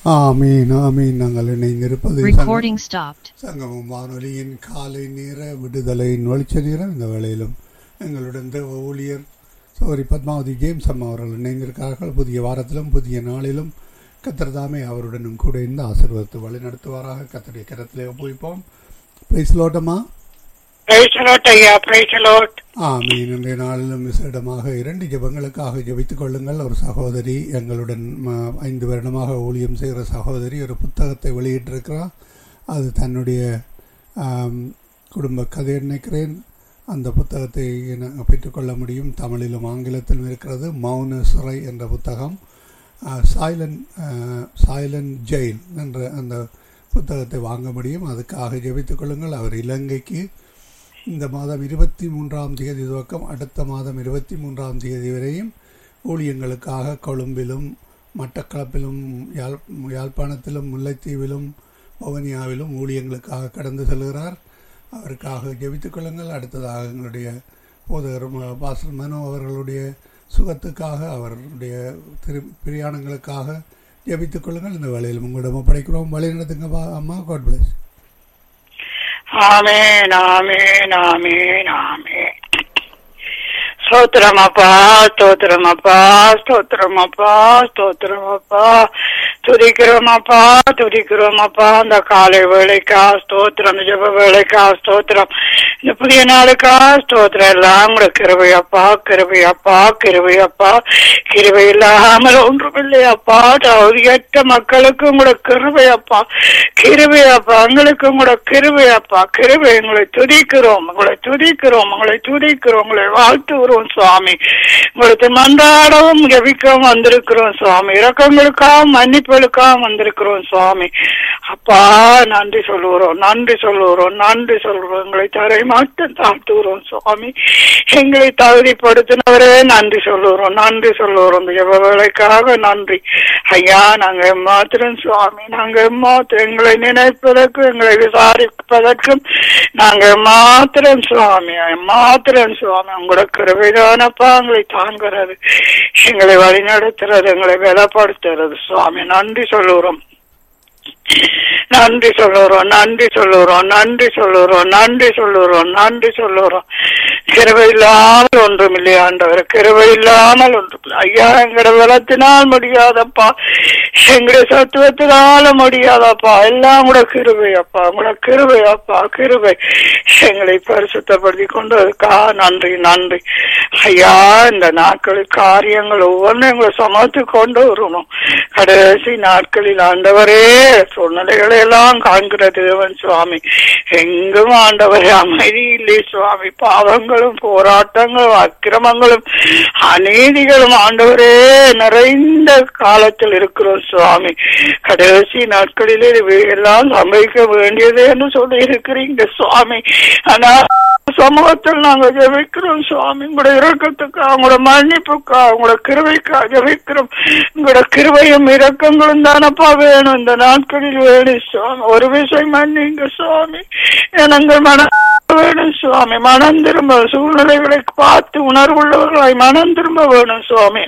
ஆமீன் ஆமீன் நாங்கள் இணைந்திருப்பது சங்கம் Recording stopped. சங்கமம் வானொலியின் காலை நேர விடுதலையின் வெளிச்ச நேரம் இந்த வேளையிலும் எங்களுடன் தேவ ஊழியர் சௌரி பத்மாவதி ஜேம்ஸ் அம்மா அவர்கள் இணைந்திருக்கிறார்கள் புதிய வாரத்திலும் புதிய நாளிலும் கத்திரதாமே அவருடனும் கூட இந்த ஆசீர்வாதத்தை வழி நடத்துவாராக கத்தருடைய கரத்திலே ஒப்புவிப்போம் பிரைஸ் லோட்டமா Praise the Lord, ஐயா praise the Lord. ஆமீன் இன்றைய நாளிலும் விசேடமாக இரண்டு ஜெபங்களுக்காக ஜெபித்துக் கொள்ளுங்கள் ஒரு சகோதரி எங்களுடன் ம, ஐந்து வருடமாக ஊழியம் செய்கிற சகோதரி ஒரு புத்தகத்தை வெளியிட்டிருக்கிறார் அது தன்னுடைய ஆம், குடும்ப கதை நினைக்கிறேன் அந்த புத்தகத்தை நாங்கள் பெற்றுக்கொள்ள முடியும் தமிழிலும் ஆங்கிலத்திலும் இருக்கிறது மௌன சிறை என்ற புத்தகம் சைலன் சைலன் ஜெயில் என்ற அந்த புத்தகத்தை வாங்க முடியும் அதுக்காக ஜெபித்துக் கொள்ளுங்கள் அவர் இலங்கைக்கு இந்த மாதம் இருபத்தி மூன்றாம் தேதி துவக்கம் அடுத்த மாதம் இருபத்தி மூன்றாம் தேதி வரையும் ஊழியங்களுக்காக கொழும்பிலும் மட்டக்களப்பிலும் யாழ் யாழ்ப்பாணத்திலும் முல்லைத்தீவிலும் வவுனியாவிலும் ஊழியங்களுக்காக கடந்து செல்கிறார் அவருக்காக ஜெபித்துக் கொள்ளுங்கள் அடுத்ததாக எங்களுடைய போதகர் ம- பாஸ்டர் மனோ அவர்களுடைய சுகத்துக்காக அவருடைய திரு பிரயாணங்களுக்காக ஜெபித்துக் கொள்ளுங்கள் இந்த வேலையில் உங்களிடம் ஒப்படைக்கிறோம் வழி நடத்துங்க பா- அம்மா காட் பிளஸ் ஆமென் ஆமென் ஆமென் ஆமென் ஸ்தோத்திரம் அப்பா ஸ்தோத்திரம் அப்பா ஸ்தோத்திரம் அப்பா ஸ்தோத்திரம் அப்பா துதிக்கிறோம் அப்பா துதிக்கிறோம் அப்பா அந்த காலை வேலைக்கா ஸ்தோத்திரம் ஜப வேலைக்கா ஸ்தோத்திரம் இந்த புதிய நாளுக்கா ஸ்தோத்திரம் எல்லாம் கூட கிருபையப்பா கிருபையப்பா கிருபையப்பா கிருபை இல்லாமல் ஒன்றுமில்லை அப்பா தகுதியற்ற மக்களுக்கும் கூட கிருபையப்பா கிருபையப்பா எங்களுக்கும் கூட கிருபையப்பா கிருபை உங்களை துதிக்கிறோம் உங்களை துதிக்கிறோம் உங்களை துதிக்கிறோம் உங்களை வாழ்த்துகிறோம் சுவாமி உங்களுக்கு மன்றாடவும் ஜபிக்கவும் வந்திருக்கிறோம் சுவாமி இரக்கங்களுக்காக மன்னிப்புகளுக்காக வந்திருக்கிறோம் சுவாமி அப்பா நன்றி சொல்லுகிறோம் நன்றி சொல்லுகிறோம் நன்றி சொல்லுகிறோம் எங்களை தரை மட்டும் தாழ்த்துகிறோம் சுவாமி எங்களை தகுதிப்படுத்தினவரே நன்றி சொல்லுகிறோம் நன்றி சொல்லுகிறோம் இந்த ஜெப வேலைக்காக நன்றி ஐயா நாங்க மாத்திரம் சுவாமி நாங்க மாத்திரம் எங்களை நினைப்பதற்கு எங்களை விசாரிப்பதற்கும் நாங்க மாத்திரம் சுவாமி மாத்திரம் சுவாமி உங்களோட கிருபைதானப்பா எங்களை தாங்குறது எங்களை வழிநடத்துறது எங்களை பலப்படுத்துறது சுவாமி நன்றி சொல்லுகிறோம் நன்றி சொல்லுறோம் நன்றி சொல்லுறோம் நன்றி சொல்லுறோம் நன்றி சொல்லுறோம் நன்றி சொல்லுறோம் கிருபை இல்லாமல் ஒன்றும் இல்லை ஆண்டவர் கிருபை இல்லாமல் ஒன்றும் இல்லை ஐயா எங்கட பலத்தினால் முடியாதப்பா எங்கட சத்துவத்தினால முடியாதப்பா எல்லாம் கூட கிருபை அப்பா உங்களோட கிருபை அப்பா கிருபை எங்களை பரிசுத்தப்படுத்தி கொண்டதுக்கா நன்றி நன்றி ஐயா இந்த நாட்களில் காரியங்கள் ஒவ்வொன்றும் எங்களை சமத்து கொண்டு வரணும் கடைசி நாட்களில் ஆண்டவரே சூழ்நிலைகளை எல்லாம் காண்கிற தேவன் சுவாமி எங்கும் ஆண்டவரே அமைதி இல்லை சுவாமி பாவங்களும் போராட்டங்களும் அக்கிரமங்களும் அநீதிகளும் ஆண்டவரே நிறைந்த காலத்தில் இருக்கிறோம் சுவாமி கடைசி நாட்களிலே இவையெல்லாம் சம்பவிக்க வேண்டியது என்று சொல்லி இருக்கிறீங்க சுவாமி ஆனா சமூகத்தில் நாங்க ஜெபிக்கிறோம் சுவாமி உங்களோட இரக்கத்துக்கா உங்களோட மன்னிப்புக்கா உங்களோட கிருபைக்கா ஜெபிக்கிறோம் உங்களோட கிருபையும் இரக்கங்களும் தானப்பா வேணும் இந்த நாட்களில் வேணும் சுவாமி ஒரு விஷயம் மன்னிங்க சுவாமி எனக்கு மன வேணும் சுவாமி மனம் திரும்ப சூழ்நிலைகளை பார்த்து உணர்வுள்ளவர்களாய் மனம் திரும்ப வேணும் சுவாமி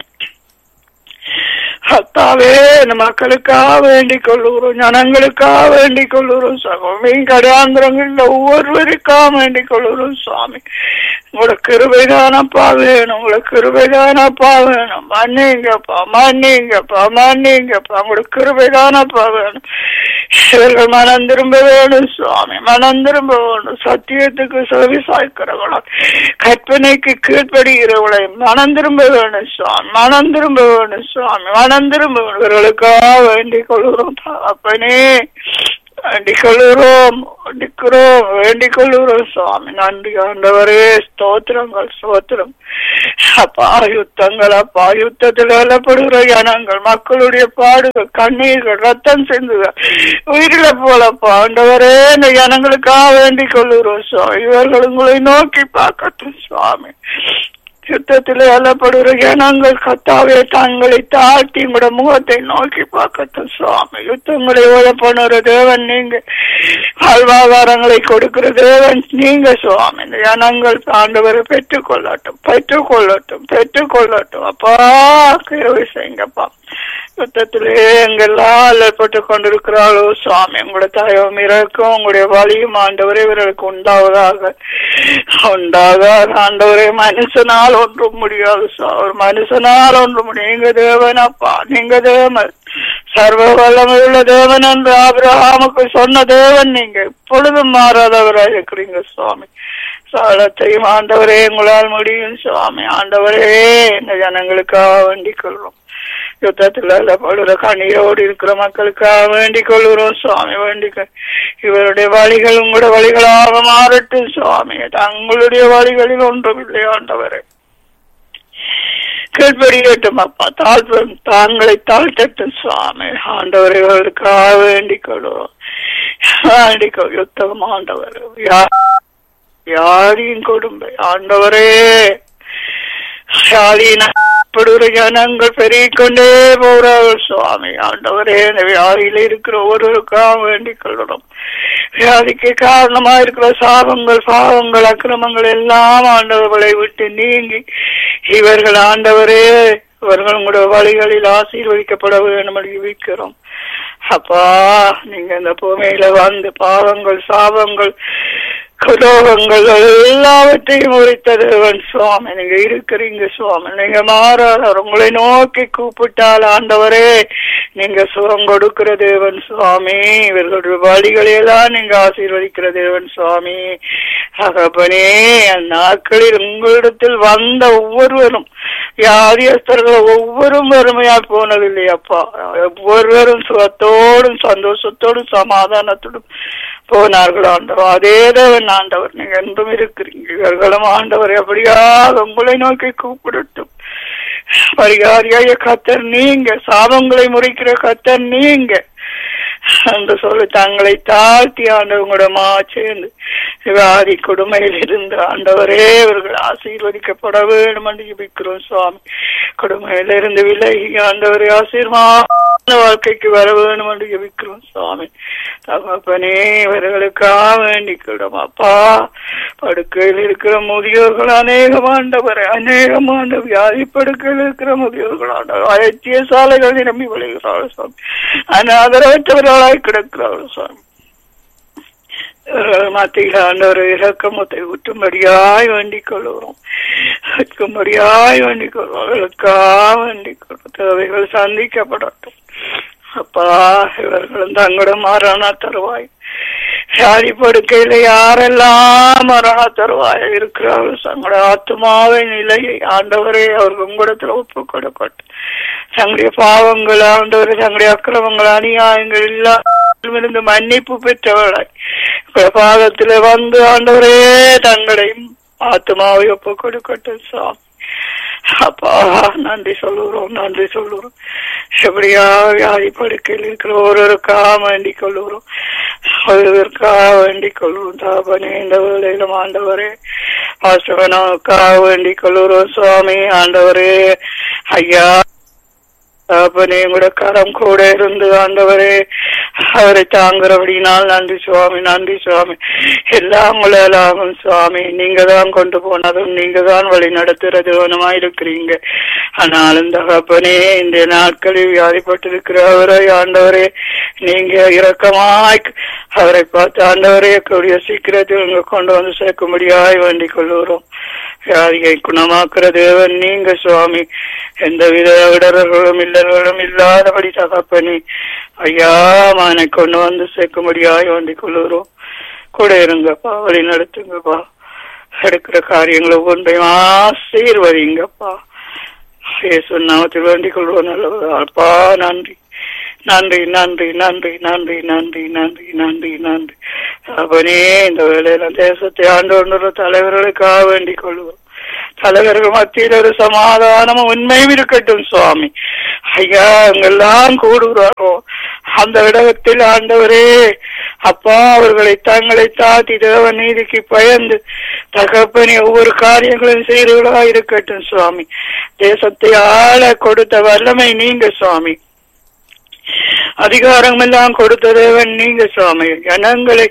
கத்தாவே இந்த மக்களுக்காக வேண்டிக் கொள்ளுகிறோம் ஜனங்களுக்காக வேண்டிக் கொள்ளுகிறோம் சுவாமி கடாந்திரங்கள்ல ஒவ்வொருவருக்காக வேண்டிக் கொள்ளுகிறோம் சுவாமி உங்களோட கிருபைதானப்பா வேணும் உங்களோட கிருபைதானப்பா வேணும் மன்னிங்கப்பா மன்னிங்கப்பா மன்னிங்கப்பா உங்களோட கிருபைதானப்பா வேணும் இவர்கள் மனம் திரும்ப வேணும் சுவாமி மனம் திரும்ப வேணும் சத்தியத்துக்கு செவி சாய்க்கிறவளா கற்பனைக்கு கீழ்ப்படுகிறவளை மனம் திரும்ப வேணும் சுவாமி மனம் திரும்ப வேணும் சுவாமி மனம் திரும்ப வேணும். இவர்களுக்காக வேண்டிக் கொள்கிறோம் அப்பனே வேண்டிக் கொள்கிறோம் வேண்டிக்கிறோம் வேண்டிக் கொள்கிறோம் சுவாமி நன்றி ஆண்டவரே ஸ்தோத்திரங்கள் ஸ்தோத்திரம் அப்பா யுத்தங்கள் அப்பா யுத்தத்தில் வெல்லப்படுகிற ஜனங்கள் மக்களுடைய பாடுகள் கண்ணீர்கள் ரத்தம் சிந்துகள் உயிரில போலப்பா ஆண்டவரே இந்த ஜனங்களுக்காக வேண்டிக் கொள்கிறோம் சுவாமி இவர்கள் உங்களை நோக்கி பார்க்கட்டும் சுவாமி யுத்தத்தில் வெல்லப்படுகிற ஜனங்கள் கத்தாவே தங்களை தாழ்த்தி உங்களோட முகத்தை நோக்கி பார்க்கட்டும் சுவாமி யுத்தங்களை உழப்பணுற தேவன் நீங்க வாழ்வாதாரங்களை கொடுக்கிற தேவன் நீங்க சுவாமி இந்த ஜனங்கள் ஆண்டவரை பெற்றுக்கொள்ளட்டும் பெற்றுக்கொள்ளட்டும் பெற்றுக்கொள்ளட்டும் அப்பா கிருவை செய்யுங்கப்பா சத்தத்திலே எங்கெல்லாம் அல்லப்பட்டு கொண்டிருக்கிறாளோ சுவாமி உங்களுடைய தயவும் இறக்கும் உங்களுடைய வழியும் ஆண்டவரே இவர்களுக்கு உண்டாவதாக உண்டாகாத ஆண்டவரே மனுஷனால் ஒன்றும் முடியாது சா- ஒரு மனுஷனால் ஒன்றும் முடியும் நீங்க தேவன் அப்பா நீங்க தேவன் சர்வ வல்லமையுள்ள தேவன் என்று ஆபிரகாமுக்கு சொன்ன தேவன் நீங்க எப்பொழுதும் மாறாதவராக இருக்கிறீங்க சுவாமி சாலத்தையும் ஆண்டவரே உங்களால் முடியும் சுவாமி ஆண்டவரே இந்த ஜனங்களுக்காக வேண்டிக் கொள்றோம் யுத்தத்துல படுற கண்ணீரோடு இருக்கிற மக்களுக்காக வேண்டிக் கொள்கிறோம் சுவாமி வேண்டிக் இவருடைய வழிகள் உங்களுடைய வழிகளாக மாறட்டும் சுவாமி தங்களுடைய வழிகளில் ஒன்றுமில்லை ஆண்டவரே கீழ்படியட்டும் அப்பா தாழ்வம் தாங்களை தாழ்த்தட்டும் சுவாமி ஆண்டவரை அவருக்காக வேண்டிக் கொள்வோம் வேண்டிக் கொள் யுத்தம் ஆண்டவர் யா- யாரின் கொடுமை ஆண்டவரே யாரினப்படுகிற ஜனங்கள் பெருகிக்கொண்டே போகிறார்கள் சுவாமி ஆண்டவரே இந்த வியாதியில இருக்கிற ஒருவருக்காக வேண்டிக் கொள்ளணும் வியாதிக்கு காரணமா இருக்கிற சாபங்கள் பாவங்கள் அக்கிரமங்கள் எல்லாம் ஆண்டவர்களை விட்டு நீங்கி இவர்கள் ஆண்டவரே இவர்கள் உங்களுடைய வழிகளில் ஆசீர்வதிக்கப்பட வேண்டும் என்று ஜெபிக்கிறோம் அப்பா நீங்க இந்த பூமியில வந்து பாவங்கள் சாபங்கள் குலோகங்கள் எல்லாவற்றையும் உரித்த தேவன் சுவாமி நீங்க இருக்கிறீங்க சுவாமி நீங்க மாறாதவர் உங்களை நோக்கி கூப்பிட்டால் ஆண்டவரே நீங்க சுகம் கொடுக்கிற தேவன் சுவாமி இவர்களுடைய வழிகளையெல்லாம் நீங்க ஆசீர்வதிக்கிற தேவன் சுவாமி தகப்பனே அந்நாட்களில் உங்களிடத்தில் வந்த ஒவ்வொருவரும் வியாதியஸ்தர்கள் ஒவ்வொரும் வறுமையா போனதில்லை அப்பா ஒவ்வொருவரும் சுகத்தோடும் சந்தோஷத்தோடும் சமாதானத்தோடும் போனார்கள் ஆண்டவர் அதே தேவன் ஆண்டவர் நீங்க என்றும் இருக்கிறீங்க இவர்களும் ஆண்டவர் எப்படியாக உங்களை நோக்கி கூப்பிடட்டும் பரிகாரியாய கத்தர் நீங்க சாபங்களை முறிக்கிற கத்தர் நீங்க என்று சொல்லி தங்களை தாழ்த்தி ஆண்டவங்களோட சேர்ந்து வியாதி கொடுமையில் இருந்து ஆண்டவரே இவர்கள் ஆசீர்வதிக்கப்பட வேண்டும் என்று ஜெபிக்கிறோம் சுவாமி கொடுமையில இருந்து விலகி ஆண்டவரே ஆசீர்வாத வாழ்க்கைக்கு வர வேண்டும் என்று ஜெபிக்கிறோம் சுவாமி தகப்பனே இவர்களுக்காக வேண்டிக்கிடும் அப்பா படுக்கையில் இருக்கிற முதியோர்கள் அநேகமாண்டவர் அநேகமாண்ட வியாதி படுக்கையில் இருக்கிற முதியோர்கள் ஆண்டவர் வைத்திய சாலைகள் நிரம்பி விளைகிறார்கள் சுவாமி அநாதரவற்றவர்களாய் கிடக்கிறார்கள் சுவாமி இவர்கள் மத்தியில் ஆண்டவர் இறக்கமத்தை ஊற்றும்படியாய் வேண்டிக் கொள்கிறோம் வைக்கும்படியாய் வேண்டிக் கொள்வோம் அவர்களுக்காக வேண்டிக் கொள்வோம் தேவைகள் சந்திக்கப்படட்டும் அப்பா இவர்களும் தங்களோட மரண தருவாய் வியாதி படுக்கையில யாரெல்லாம் மரண தருவாய் இருக்கிறார்கள் தங்களோட ஆத்மாவை நிலையை ஆண்டவரே அவர்கள் உங்களிடத்துல ஒப்பு கொடுக்கட்டும் தங்களுடைய பாவங்கள் ஆண்டவரே தங்களுடைய அக்கிரமங்கள் அநியாயங்கள் இருந்து மன்னிப்பு பெற்றவர்களாய் பாதத்துல வந்து ஆண்டவரே தங்களை ஆத்மாவை ஒப்பு கொடுக்கட்டும் சாமி அப்பா நன்றி சொல்லுகிறோம் நன்றி சொல்லுகிறோம் எப்படியா வியாதி படுக்கையில் இருக்கிற ஒருவருக்காக வேண்டிக் கொள்ளுகிறோம் ஒருவருக்காக வேண்டிக் கொள்வோம் தாபனே இந்த வேலையிலும் ஆண்டவரே வாசவனுக்காக வேண்டிக் கொள்ளுகிறோம் சுவாமி ஆண்டவரே ஐயா அப்பனே உங்களோட கரம் கூட இருந்து ஆண்டவரே அவரை தாங்குறபடினால் நன்றி சுவாமி நன்றி சுவாமி எல்லாம் உங்களாகும் சுவாமி நீங்க தான் கொண்டு போனதும் நீங்க தான் வழி நடத்துறதுவனுமா இருக்கிறீங்க ஆனாலும் தகப்பனே இந்த நாட்களில் வியாதிப்பட்டிருக்கிற அவரை ஆண்டவரே நீங்க இரக்கமாய் அவரை பார்த்து ஆண்டவரே கூடிய சீக்கிரத்தில் உங்க கொண்டு வந்து சேர்க்கும்படியாய் வேண்டிக் கொள்ளுகிறோம் வியாதியை குணமாக்குற தேவன் நீங்க சுவாமி எந்தவித இடர்களும் இல்லர்களும் இல்லாதபடி தகப்பனி ஐயா மானை கொண்டு வந்து சேர்க்கும்படியாய் வேண்டிக் கொள்ளுகிறோம் கூட இருங்கப்பா வழி நடத்துங்கப்பா எடுக்கிற காரியங்களை ஒவ்வொன்றையும் ஆசீர்வதிங்கப்பா இயேசு நாமத்தில் வேண்டிக் கொள்வோம் நல்லப்பா நன்றி நன்றி நன்றி நன்றி நன்றி நன்றி நன்றி நன்றி நன்றி அவனே இந்த வேலையில தேசத்தை ஆண்டு தலைவர்களுக்காக வேண்டிக் கொள்வோம் தலைவர்கள் மத்தியில் ஒரு சமாதானமும் உண்மையும் இருக்கட்டும் சுவாமி ஐயா அங்கெல்லாம் கூடுகிறாரோ அந்த இடத்தில் ஆண்டவரே அப்பா அவர்களை தங்களை தாத்தி தேவ நீதிக்கு பயந்து தகப்பனி ஒவ்வொரு காரியங்களும் செய்கிறவர்களா இருக்கட்டும் சுவாமி தேசத்தை ஆள கொடுத்த வல்லமை நீங்க சுவாமி அதிகாரம் எல்லாம் கொடுத்த தேவன் நீங்க சுவாமி ஜனங்களை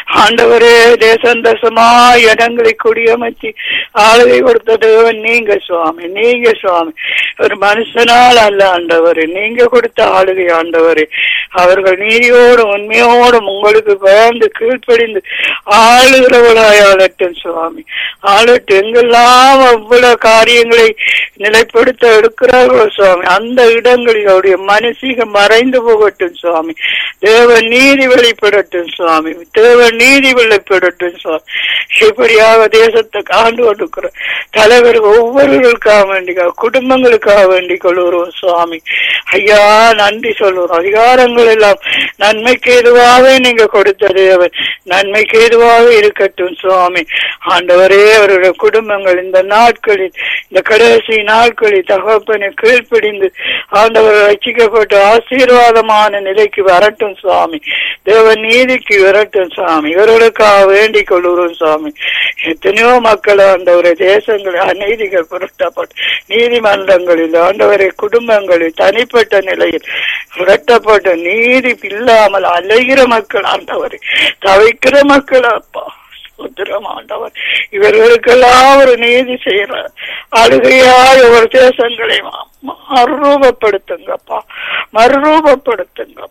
ஆண்டவரே தேசம் தசமா இடங்களை குடியமைச்சு ஆளுகை கொடுத்த தேவன் நீங்க சுவாமி நீங்க சுவாமி ஒரு மனுஷனால் அல்ல ஆண்டவரே நீங்க கொடுத்த ஆளுகை ஆண்டவரே அவர்கள் நீதியோடும் உண்மையோடும் உங்களுக்கு பயந்து கீழ்ப்படிந்து ஆளுகிறவர்களாய் ஆளட்டும் சுவாமி ஆளட்டு எங்கெல்லாம் அவ்வளவு காரியங்களை நிலைப்படுத்த எடுக்கிறார்களோ சுவாமி அந்த இடங்களில் அவருடைய மனசீக மறைந்து போகட்டும் சுவாமி தேவ நீதி வெளிப்படட்டும் சுவாமி தேவ நீதி வெளிப்படட்டும் சுவாமி இப்படியாக தேசத்தை ஆண்டு கொண்டிருக்கிற தலைவர் ஒவ்வொருவருக்காக வேண்டிய குடும்பங்களுக்காக வேண்டிக் கொள்கிறோம் சுவாமி ஐயா நன்றி சொல்லுவோம் அதிகாரங்கள் எல்லாம் நன்மைக்கு எதுவாக நீங்க கொடுத்த தேவன் நன்மைக்கு எதுவாக இருக்கட்டும் சுவாமி ஆண்டவரே அவருடைய குடும்பங்கள் இந்த நாட்களில் இந்த கடைசி நாட்களில் தகப்பனை கீழ்ப்பிடிந்து ஆண்டவர் ரசிக்கப்பட்டு ஆசீர்வாதமான நிலைக்கு வரட்டும் சுவாமி தேவ நீதிக்கு வரட்டும் சுவாமி இவர்களுக்காக வேண்டிக் கொள்கிறோம் சுவாமி எத்தனையோ மக்கள் ஆண்டவரை தேசங்கள் அநீதிகள் புரட்டப்பட்டு நீதிமன்றங்களில் ஆண்டவரை குடும்பங்களில் தனிப்பட்ட நிலையில் புரட்டப்பட்ட நீதி இல்லாமல் அலைகிற மக்கள் ஆண்டவரை தவிக்கிற மக்கள் அப்பா உத்திரம் ஆண்டவர் இவர்களுக்கெல்லாம் ஒரு நீதி செய்யற அழுகையாய் ஒரு தேசங்களை மறுரூபப்படுத்துங்கப்பா மறுரூபப்படுத்துங்கப்பா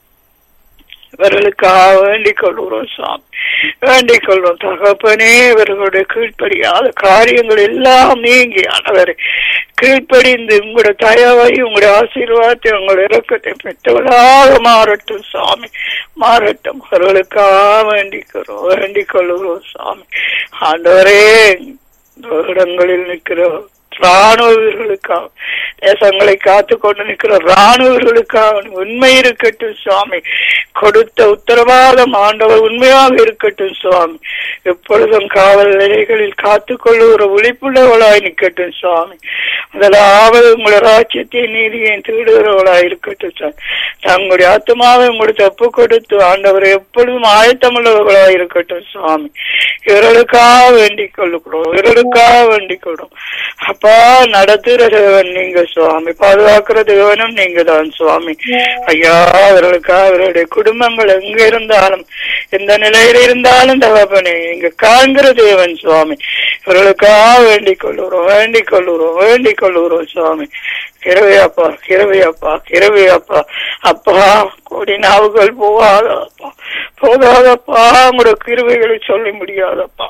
இவர்களுக்காக வேண்டிக் கொள்கிறோம் சுவாமி வேண்டிக் கொள்வோம் தகப்பனே இவர்களுடைய கீழ்ப்படியாத காரியங்கள் எல்லாம் நீங்கி ஆனவரை கீழ்ப்படிந்து உங்களுடைய தயவை உங்களுடைய ஆசீர்வாதத்தை உங்களுடைய இறக்கத்தை பெற்றவர்களாக மாறட்டும் சுவாமி மாறட்டும் அவர்களுக்காக வேண்டிக்கிறோம் வேண்டிக் கொள்கிறோம் சுவாமி ஆண்டவரே இடங்களில் நிற்கிறோம் ராணுவ வீரர்களுக்காக தேசங்களை காத்து கொண்டு நிற்கிற ராணுவ வீரர்களுக்காக உண்மை இருக்கட்டும் சுவாமி கொடுத்த உத்தரவாதம் ஆண்டவர் உண்மையாக இருக்கட்டும் சுவாமி எப்பொழுதும் காவல் நிலையங்களில் காத்து கொள்ளுகிற விழிப்புள்ளவளாய் நிற்கட்டும் சுவாமி முதலாவது உங்களுடைய ராஜ்யத்தை நீதியை திருடுகிறவளாய் இருக்கட்டும் சுவாமி தங்களுடைய ஆத்மாவை உங்களுக்கு ஒப்பு கொடுத்து ஆண்டவர் எப்பொழுதும் ஆயத்தமுள்ளவர்களாய் இருக்கட்டும் சுவாமி இவர்களுக்காக வேண்டிக் கொள்ளுகிறோம் இவர்களுக்காக வேண்டிக் கொள்ளும் அப்பா நடத்துகிற தேவன் நீங்க சுவாமி பாதுகாக்கிற தேவனும் நீங்க தான் சுவாமி ஐயா அவர்களுக்காக அவருடைய குடும்பங்கள் எங்க இருந்தாலும் எந்த நிலையில இருந்தாலும் தகப்பனே இங்க காண்கிற தேவன் சுவாமி இவர்களுக்காக வேண்டிக் கொள்ளுறோம் வேண்டிக் கொள்ளுறோம் வேண்டிக் கொள்ளுறோம் சுவாமி கிரவையாப்பா கிரவையாப்பா கிரவையாப்பா அப்பா கோடி நாவுகள் போகாதப்பா போகாதப்பா உங்களோட கிருவைகளை சொல்ல முடியாதப்பா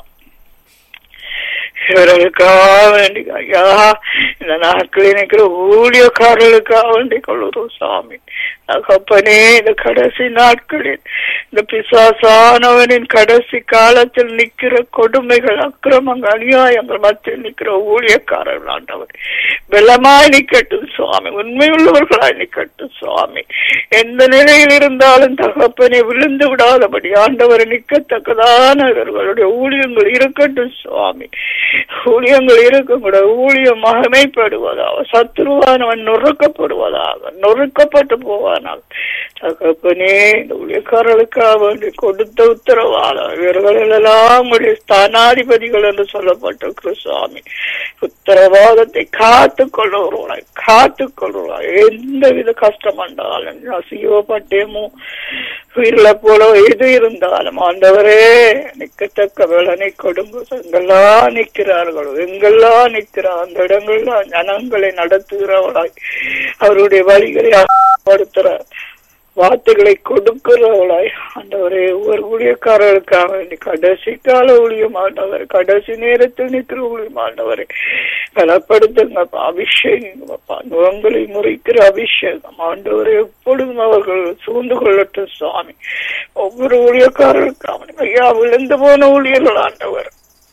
இவர்களுக்காக வேண்டி ஐயா இந்த நாட்களில் நிற்கிற ஊழியக்காரர்களுக்காக வேண்டிக் கொள்ளுறோம் சாமி தகப்பனே இந்த கடைசி நாட்களில் இந்த பிசாசானவனின் கடைசி காலத்தில் நிற்கிற கொடுமைகள் அக்கிரமங்கள் அநியாயங்கள் மத்தியில் நிற்கிற ஊழியக்காரர்கள் ஆண்டவர் பலமாய் நிக்கட்டும் சுவாமி உண்மையுள்ளவர்களாய் நிக்கட்டும் சுவாமி எந்த நிலையில் இருந்தாலும் தகப்பனை விழுந்து விடாதபடி ஆண்டவர் நிக்கத்தக்கதான இவர்களுடைய ஊழியங்கள் இருக்கட்டும் சுவாமி ஊழியங்கள் இருக்கும் கூட ஊழியம் மகமைப்படுவதாக சத்ருவானவன் நொறுக்கப்படுவதாக நொறுக்கப்பட்டு போவானாக தகப்பனே இந்த ஊழியக்காரர்களுக்காக வேண்டி கொடுத்த உத்தரவாத இவர்கள் எல்லாம் உடைய ஸ்தானாதிபதிகள் என்று சொல்லப்பட்டிருக்கிற சுவாமி உத்தரவாதத்தை காத்து கொள்ளுகிறாய் காத்து கொள்ளுகிறாய் எந்த வித கஷ்டம் வந்தாலும் அசியோப்பட்டேமோ உயிரில போல எது இருந்தாலும் ஆண்டவரே நிக்கத்தக்க வேலனை கொடுங்க எங்கெல்லாம் நிற்கிறார்களோ எங்கெல்லாம் நிற்கிறார் அந்த இடங்கள்லாம் ஜனங்களை நடத்துகிறவளாய் அவருடைய வழிகளை படுத்துற வார்த்தைகளை கொடுக்கிறவளாய் ஆண்டவரே ஒவ்வொரு ஊழியக்காரர்களுக்காக வேண்டி கடைசி கால ஊழியம் ஆண்டவர் கடைசி நேரத்தில் நிற்கிற ஊழியம் ஆண்டவரை பலப்படுத்துங்கப்பா அபிஷேகங்கப்பா நுகங்களை முறைக்கிற அபிஷேகம் ஆண்டவரை எப்பொழுதும் அவர்கள் சூழ்ந்து கொள்ளட்டும் சுவாமி ஒவ்வொரு ஊழியக்காரர்களுக்காக ஐயா விழுந்து போன ஊழியர்கள் ஆண்டவர்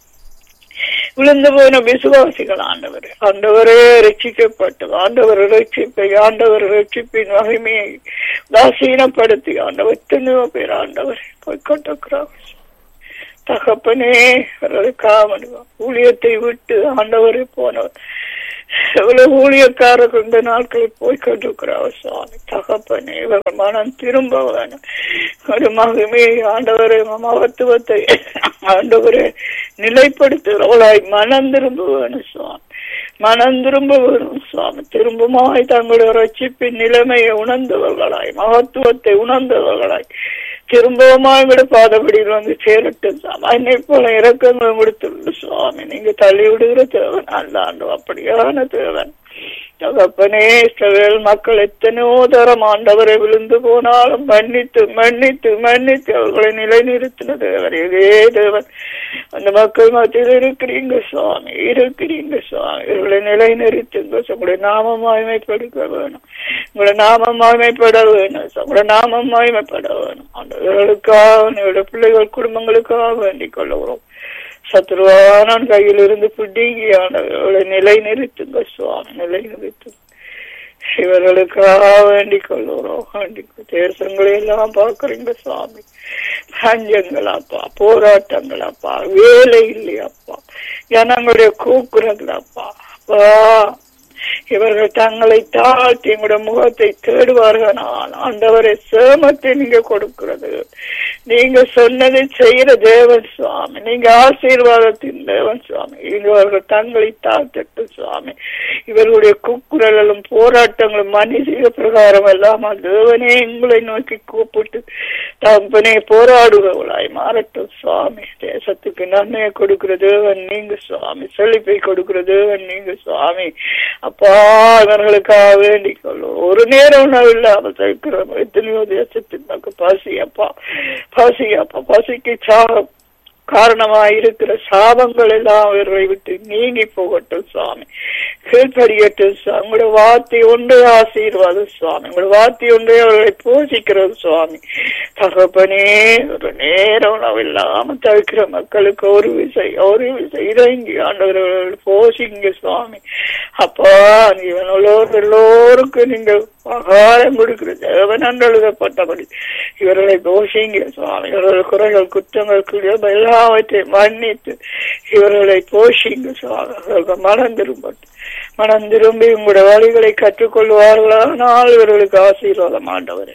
விழுந்து போன விசுவாசிகள் ஆண்டவர் ஆண்டவரே ரட்சிக்கப்பட்டு ஆண்டவர் ரட்சிப்பை ஆண்டவர் ரட்சிப்பின் மகிமையை தாசீனப்படுத்தி ஆண்டவர் எத்தனையோ பேர் ஆண்டவர் கொண்டிருக்கிறார் தகப்பனே அவர்களுக்காக ஊழியத்தை விட்டு ஆண்டவரை போனவர் எவ்வளவு ஊழியக்காரர்கள் இந்த நாட்களில் போய் கொண்டிருக்கிறார் சுவாமி தகப்பனே இவர்கள் மனம் திரும்ப வேணும் ஒரு மகிமை ஆண்டவரை மகத்துவத்தை ஆண்டவரை நிலைப்படுத்துகிறவளாய் மனம் திரும்ப வேணும் சுவாமி மனம் திரும்ப வேணும் சுவாமி திரும்பமாய் தங்களுடைய ரட்சிப்பின் நிலைமையை உணர்ந்தவர்களாய் மகத்துவத்தை உணர்ந்தவர்களாய் திரும்பவுமா எங்களோட பாதபடியில் வந்து சேரட்டும் சாமி என்னை போல இறக்கங்கள் கொடுத்துள்ள சுவாமி நீங்க தள்ளி விடுகிற தேவன் அல்ல ஆண்டு அப்படியான தேவன் தகப்பனே இஸ்ரவேல் மக்கள் எத்தனையோ தரம் ஆண்டவரை விழுந்து போனாலும் மன்னித்து மன்னித்து மன்னித்து அவர்களை நிலைநிறுத்தின தேவன் இதே தேவன் அந்த மக்கள் மத்தியில் இருக்கிறீங்க சுவாமி இருக்கிறீங்க சுவாமி இவர்களை நிலைநிறுத்துங்க உங்களுடைய நாமம் மாய்மைப்படுத்த வேணும் உங்களோட நாமம் மாய்மைப்பட வேணும் உங்களோட நாமம் மாய்மைப்பட வேணும் ஆண்டவர்களுக்காக உங்களுடைய பிள்ளைகள் குடும்பங்களுக்காக வேண்டிக் கொள்ளுகிறோம் சத்ருவானான் கையில் இருந்து பிடிங்கியானவர்களை நிலை நிறுத்துங்க சுவாமி நிலை நிறுத்துங்க இவர்களுக்காக வேண்டிக் கொள்ளுறோம் வேண்டிக் தேசங்களை எல்லாம் பாக்குறீங்க சுவாமி பஞ்சங்களாப்பா போராட்டங்களாப்பா வேலை இல்லையாப்பா ஜனங்களுடைய கூக்குறங்களாப்பா அப்பா இவர்கள் தங்களை தாழ்த்தி எங்களுடைய முகத்தை தேடுவார்கள் ஆண்டவரை சேமத்தை நீங்க கொடுக்கிறது நீங்க சொன்னதை செய்யற தேவன் சுவாமி நீங்க ஆசீர்வாதத்தின் தேவன் சுவாமி இவர்கள் தங்களை தாழ்த்தட்டு சுவாமி இவர்களுடைய குக்குரலும் போராட்டங்களும் மனித பிரகாரம் எல்லாம் தேவனே எங்களை நோக்கி கூப்பிட்டு தம்பனே போராடுபவளாய் மாறட்டும் சுவாமி தேசத்துக்கு நன்மையை கொடுக்கிற தேவன் நீங்க சுவாமி செழிப்பை கொடுக்கிற தேவன் நீங்க சுவாமி அப்பா இவர்களுக்காக வேண்டிக் கொள்ளும் ஒரு நேரம் உணவு இல்லாமல் தவிக்கிறோம் எத்தனையோ தேசத்தின் மக்கள் பசி அப்பா பசி அப்பா பசிக்கு சாகம் காரணமாக இருக்கிற சாபங்கள் எல்லாம் அவர்களை விட்டு நீங்கி போகட்டும் சுவாமி கீழ்படியட்டும் சுவாமி உங்களோட வார்த்தை ஒன்றே ஆசீர்வாதம் சுவாமி உங்களோட வார்த்தை ஒன்றே அவர்களை போஷிக்கிறது சுவாமி தகப்பனே ஒரு நேரம் உணவு இல்லாம தவிக்கிற மக்களுக்கு ஒரு விசை ஒரு விசை இறங்கி ஆண்டவர்கள் போஷிங்க சுவாமி அப்பா இவனோர் எல்லோருக்கும் நீங்க ஆகாரம் கொடுக்கிற தேவன் என்று எழுதப்பட்டபடி இவர்களை போஷிங்க சுவாமி இவர்கள் குறைகள் குற்றங்கள் எல்லாவற்றையும் மன்னித்து இவர்களை போஷிங்க சுவாமி மனம் திரும்பட்டும் மனம் திரும்பி உங்களுடைய வழிகளை கற்றுக்கொள்வார்களானால் இவர்களுக்கு ஆசீர்வாதம் ஆண்டவரே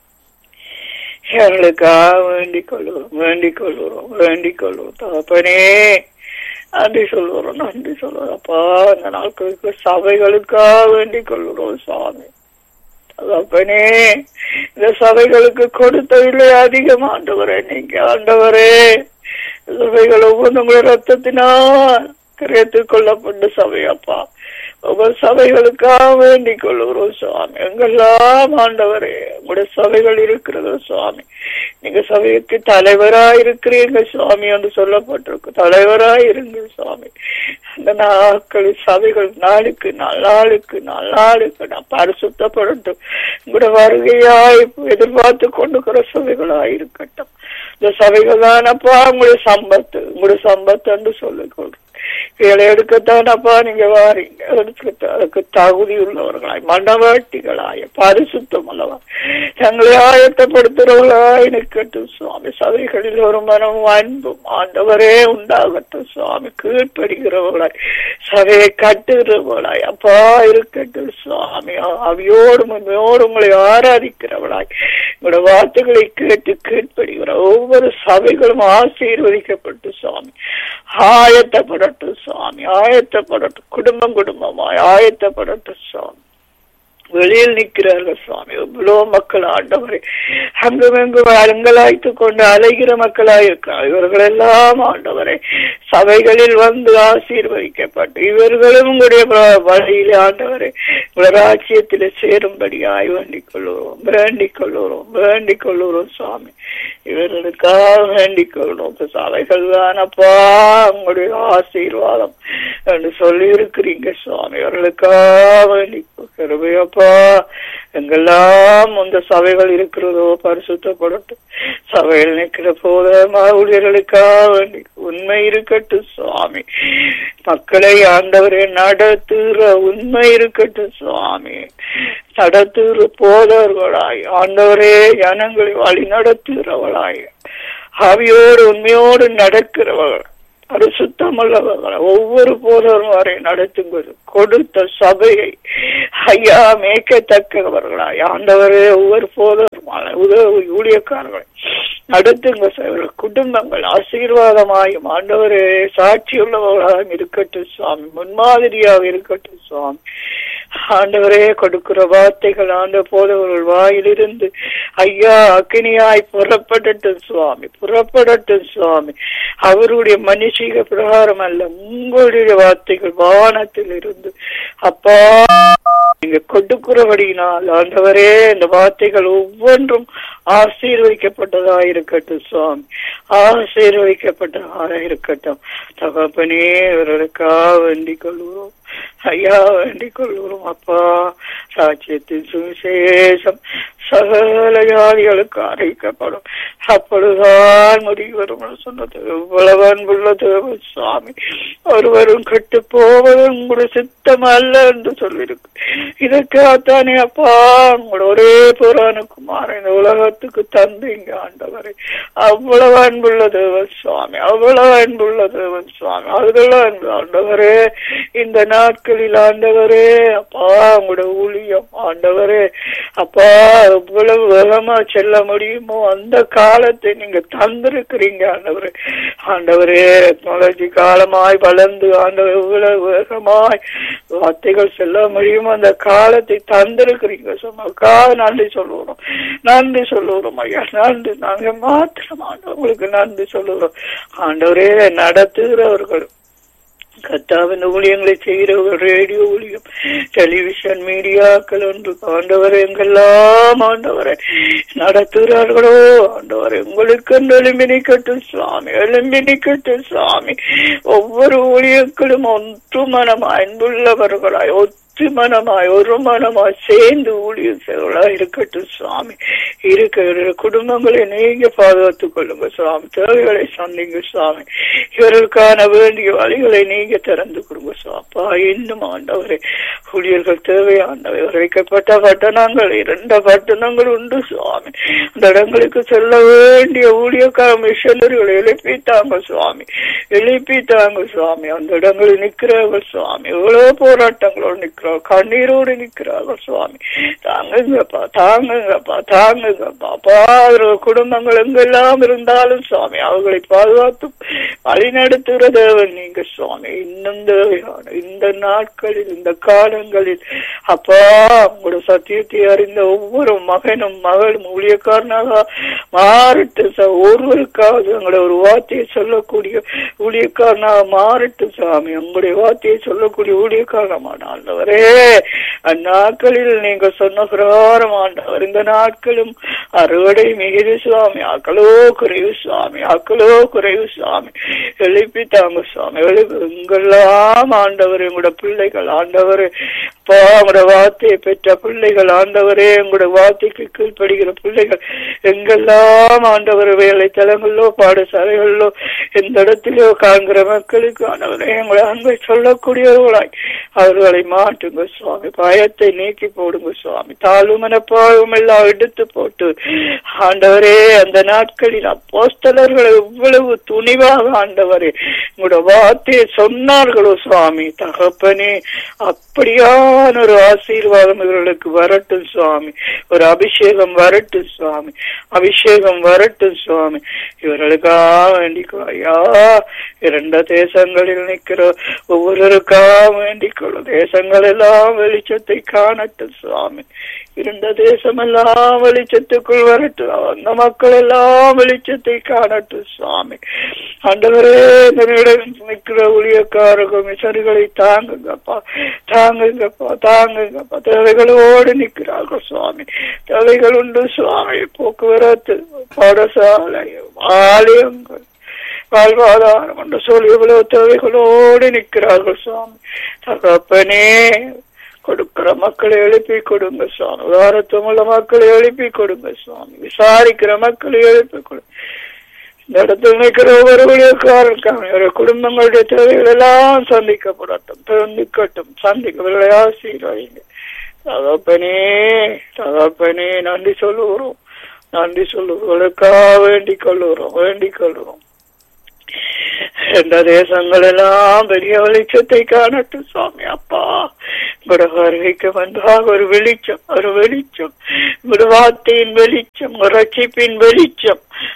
இவர்களுக்காக வேண்டிக் கொள்வோம் வேண்டிக் கொள்வோம் வேண்டிக் கொள்வோம் தகப்பனே நன்றி சொல்லுறோம் நன்றி சொல்லுவோம் அப்பா அந்த நாட்களுக்கு சபைகளுக்காக வேண்டிக் கொள்கிறோம் சுவாமி தகப்பனே இந்த சபைகளுக்கு கொடுத்த இல்லை அதிகம் ஆண்டவரே நீங்க ஆண்டவரே சபைகள் ஒவ்வொன்றும் ரத்தத்தினால் கிரயத்துக் கொள்ளப்பட்ட சபை அப்பா ஒவ்வொரு சபைகளுக்காக வேண்டிக் கொள்ளுகிறோம் சுவாமி எங்கெல்லாம் ஆண்டவரே உங்களுடைய சபைகள் இருக்கிறதோ சுவாமி நீங்க சபைக்கு தலைவராய் இருக்கிறீங்க சுவாமி என்று சொல்லப்பட்டிருக்கு தலைவராய் இருங்க சுவாமி அந்த நாட்களில் சபைகள் நாளுக்கு நாள் நாளுக்கு நாள் நாளுக்கு நான் பரிசுத்தப்படட்டும் உங்களோட வருகையாய் எதிர்பார்த்து கொண்டுக்கிற சபைகளாய் இருக்கட்டும் இந்த சபைகள் தானப்பா உங்களுடைய சம்பத்து உங்களுடைய சம்பத்து என்று சொல்லிக் கொள்றேன் கீழே எடுக்கத்தானப்பா நீங்க வாரீங்க அதுக்கு அதுக்கு தகுதி உள்ளவர்களாய் மனவாட்டிகளாய் பரிசுத்தம் அல்லவா தங்களை ஆயத்தப்படுத்துறவர்களாய் நிற்கட்டும் சுவாமி சபைகளில் ஒரு மனமும் அன்பும் ஆண்டவரே உண்டாகட்டும் சுவாமி கீழ்ப்படுகிறவர்களாய் சபையை கட்டுகிறவர்களாய் அப்பா இருக்கட்டும் சுவாமி அவையோடு உண்மையோடு உங்களை ஆராதிக்கிறவளாய் உங்களோட வார்த்தைகளை கேட்டு கீழ்ப்படுகிற ஒவ்வொரு சபைகளும் ஆசீர்வதிக்கப்பட்டு சுவாமி ஆயத்தப்படட்டும் சுவாமி ஆயத்தப்படட்டும் குடும்பம் குடும்பமாய் ஆயத்தப்படட்டும் சுவாமி வெளியில் நிற்கிறார்கள் சுவாமி எவ்வளோ மக்கள் ஆண்டவரை அங்கும் எங்கும் அலங்கலாய்த்து கொண்டு அலைகிற மக்களாய் இருக்கிறார் இவர்கள் எல்லாம் ஆண்டவரை சபைகளில் வந்து ஆசீர்வதிக்கப்பட்டு இவர்களும் உங்களுடைய வழியில் ஆண்டவரை ராஜ்யத்தில் சேரும்படியாய் வேண்டிக் கொள்ளுகிறோம் வேண்டிக் கொள்ளுகிறோம் வேண்டிக் கொள்ளுகிறோம் சுவாமி இவர்களுக்காக வேண்டிக் கொள்கிறோம் சபைகள் தானப்பா உங்களுடைய ஆசீர்வாதம் என்று சொல்லி இருக்கிறீங்க சுவாமி இவர்களுக்காக வேண்டிக் கருமையப்பா எங்கெல்லாம் இந்த சபைகள் இருக்கிறதோ பரிசுத்தப்படட்டும் சபையில் நிற்கிற போத ஊழியர்களுக்காக வேண்டி உண்மை இருக்கட்டும் சுவாமி மக்களை ஆண்டவரை நடத்துகிற உண்மை இருக்கட்டும் சுவாமி நடத்துகிற போதவர்களாய் ஆண்டவரே ஜனங்களை வழி நடத்துகிறவளாய் ஆவியோடு உண்மையோடு நடக்கிறவர்கள் பரிசுத்தம் உள்ளவர்கள் ஒவ்வொரு போதரும் வரை நடத்தும்போது கொடுத்த சபையை ஐயா மேய்க்கத்தக்கவர்களாய் ஆண்டவரே ஒவ்வொரு போதருமான உதவி ஊழியக்காரர்களை நடத்துங்க சார் குடும்பங்கள் ஆசீர்வாதமாயும் ஆண்டவரே சாட்சி உள்ளவர்களாக இருக்கட்டும் சுவாமி முன்மாதிரியாக இருக்கட்டும் சுவாமி ஆண்டவரே கொடுக்கிற வார்த்தைகள் ஆண்ட போதவர்கள் வாயிலிருந்து ஐயா அக்கினியாய் புறப்படட்டும் சுவாமி புறப்படட்டும் சுவாமி அவருடைய மனுஷிக பிரகாரம் அல்ல உங்களுடைய வார்த்தைகள் வானத்தில் இருந்து அப்பா நீங்க கொடுக்கிறபடியினால் ஆண்டவரே இந்த வார்த்தைகள் ஒவ்வொன்றும் ஆசீர்வதிக்கப்பட்டதா இருக்கட்டும் சுவாமி ஆசீர்வதிக்கப்பட்டதா இருக்கட்டும் தகப்பனே இவர்களுக்காக வேண்டிக் கொள்கிறோம் ஐயா வேண்டிக் கொள்கிறோம் அப்பா ராஜ்யத்தின் சுவிசேஷம் சகல ஜாதிகளுக்கு அறிவிக்கப்படும் அப்பொழுதுதான் முடிவு வரும் சொன்னது எவ்வளவு அன்புள்ள தேவ சுவாமி ஒருவரும் கெட்டு போவது உங்களுடைய சித்தம் அல்ல என்று சொல்லியிருக்கு இதற்காகத்தானே அப்பா உங்களோட ஒரே புறான குமாரன் இந்த உலகத்துக்கு தந்தீங்க ஆண்டவரை அவ்வளவு அன்புள்ள தேவன் சுவாமி அவ்வளவு அன்புள்ள தேவன் சுவாமி அதுல அன்பு ஆண்டவரே இந்த நாட்களில் ஆண்டவரே அப்பா உங்களோட ஊழியம் ஆண்டவரே அப்பா எவ்வளவு வேகமா செல்ல முடியுமோ அந்த காலத்தை நீங்க தந்திருக்கிறீங்க ஆண்டவரே ஆண்டவரே டெக்னாலஜி காலமாய் வளர்ந்து ஆண்டவர் எவ்வளவு வேகமாய் வார்த்தைகள் செல்ல முடியுமோ அந்த காலத்தை தந்திருக்கிறீங்க சொன்னக்காக நன்றி சொல்லுவோம் நன்றி சொல்லுவோம் ஐயா நன்றி நாங்க மாத்திரம் ஆண்டவங்களுக்கு நன்றி சொல்லுவோம் ஆண்டவரே நடத்துகிறவர்கள் கத்தாவின் ஊழியங்களை செய்கிறவர்கள் ரேடியோ ஊழியம் டெலிவிஷன் மீடியாக்கள் ஒன்று ஆண்டவர் எங்கெல்லாம் ஆண்டவரை நடத்துகிறார்களோ ஆண்டவர் உங்களுக்கு எழும்பி நிக்கட்டும் சுவாமி எழும்பி நிக்கட்டும் சுவாமி ஒவ்வொரு ஊழியர்களும் ஒன்று மனம் அன்புள்ளவர்களாய் ஒத்து மனமாய் ஒரு மனமாய் சேர்ந்து ஊழியம் செய்வர்களா இருக்கட்டும் சுவாமி இருக்கிற குடும்பங்களை நீங்க பாதுகாத்துக் கொள்ளுங்க சுவாமி தேவைகளை சந்திங்க சுவாமி இவர்களுக்கான வேண்டிய வழிகளை நீங்க திறந்து கொடுங்க சுவாப்பா இன்னும் ஆண்டவரே ஊழியர்கள் தேவையானவர் வைக்கப்பட்ட பட்டணங்கள் இரண்டு பட்டணங்கள் உண்டு சுவாமி அந்த இடங்களுக்கு செல்ல வேண்டிய ஊழியக்கார மிஷனரிகளை எழுப்பித்தாங்க சுவாமி எழுப்பித்தாங்க சுவாமி அந்த இடங்களில் நிற்கிறார்கள் சுவாமி எவ்வளவு போராட்டங்களோடு நிற்கிறார் கண்ணீரோடு நிற்கிறார்கள் சுவாமி தாங்குங்கப்பா தாங்குங்கப்பா தாங்குங்கப்பா அப்பா அவர்கள் குடும்பங்கள் எங்கெல்லாம் இருந்தாலும் சுவாமி அவர்களை பாதுகாத்து வழிநடத்துகிற தேவன் நீங்க சுவாமி இன்னும் தேவையான இந்த நாட்களில் இந்த காலங்களில் அப்பா உங்களோட சத்தியத்தை அறிந்த ஒவ்வொரு மகனும் மகளும் ஊழியக்காரனாக மாறட்டு ஒருவருக்காவது உங்களோட ஒரு வார்த்தையை சொல்லக்கூடிய ஊழியக்காரனாக மாறட்டு சாமி உங்களுடைய வார்த்தையை சொல்லக்கூடிய ஊழியக்காரமான ஆண்டவரே அந்நாட்களில் நீங்க சொன்ன பிரகாரம் ஆண்டவர் இந்த நாட்களும் அறுவடை மிகுது சுவாமி ஆக்களோ குறைவு சுவாமி ஆக்களோ குறைவு சுவாமி எழுப்பி தாங்க சுவாமி எழுப்பு எங்கெல்லாம் ஆண்டவர் எங்களோட பிள்ளைகள் ஆண்டவர் உங்களோட வார்த்தையை பெற்ற பிள்ளைகள் ஆண்டவரே எங்களோட வார்த்தைக்கு கீழ்ப்படுகிற பிள்ளைகள் எங்கெல்லாம் ஆண்டவர் வேலை தலங்களிலோ பாடசாலைகளிலோ எந்த இடத்திலோ காண்கிற மக்களுக்கு ஆண்டவரே எங்களை அன்பை சொல்லக்கூடியவர்களாய் அவர்களை மாட்டுங்க சுவாமி பயத்தை நீக்கி போடுங்க சுவாமி தாழ்வு மனப்பாவும் எல்லாம் எடுத்து போட்டு ஆண்டவரே அந்த நாட்களில் அப்போஸ்தலர்கள் எவ்வளவு துணிவாக ஆண்டவரே உங்களோட வார்த்தையை சொன்னார்களோ சுவாமி தகப்பனே அப்படியான ஒரு ஆசீர்வாதம் இவர்களுக்கு வரட்டும் சுவாமி ஒரு அபிஷேகம் வரட்டும் சுவாமி அபிஷேகம் வரட்டும் சுவாமி இவர்களுக்காக வேண்டிக்கோ ஐயா இரண்டு தேசங்களில் நிற்கிற ஒவ்வொருவருக்காக வேண்டிக்கொள்ளும் தேசங்கள் எல்லாம் வெளிச்சத்தை காணட்டும் சுவாமி இருந்த தேசம் எல்லாம் வெளிச்சத்துக்குள் வரட்டும் அந்த மக்கள் எல்லாம் வெளிச்சத்தை காணட்டும் சுவாமி ஆண்டவரே நிற்கிற ஊழியக்காரர்கள் மிசரிகளை தாங்குங்கப்பா தாங்குங்கப்பா தாங்குங்கப்பா தேவைகளோடு நிற்கிறார்கள் சுவாமி தேவைகள் உண்டு சுவாமி போக்குவரத்து பாடசாலை ஆலயங்கள் வாழ்வாதாரம் என்று சொல்லி இவ்வளவு தேவைகளோடு நிற்கிறார்கள் சுவாமி தகப்பனே கொடுக்கிற மக்களை எழுப்பி கொடுங்க சுவாமி உதாரத்துவமுள்ள மக்களை எழுப்பி கொடுங்க சுவாமி விசாரிக்கிற மக்களை எழுப்பி கொடுங்க இந்த இடத்தில் நிற்கிற ஒவ்வொருவருக்காரருக்கான குடும்பங்களுடைய தேவைகள் எல்லாம் சந்திக்கப்படட்டும் சந்திக்கட்டும் சந்திக்கவர்களை ஆசீர்வதிங்க தகப்பனே தகப்பனே நன்றி சொல்லுகிறோம் நன்றி சொல்லுவர்களுக்காக வேண்டிக் கொள்ளுகிறோம் வேண்டிக் கொள்ளுகிறோம் எந்த தேசங்கள் எல்லாம் பெரிய வெளிச்சத்தை காணட்டும் சுவாமி அப்பா உங்களோட வருகைக்கு வந்தாக ஒரு வெளிச்சம் ஒரு வெளிச்சம் ஒரு வார்த்தையின் வெளிச்சம் ஒரு ரட்சிப்பின் வெளிச்சம்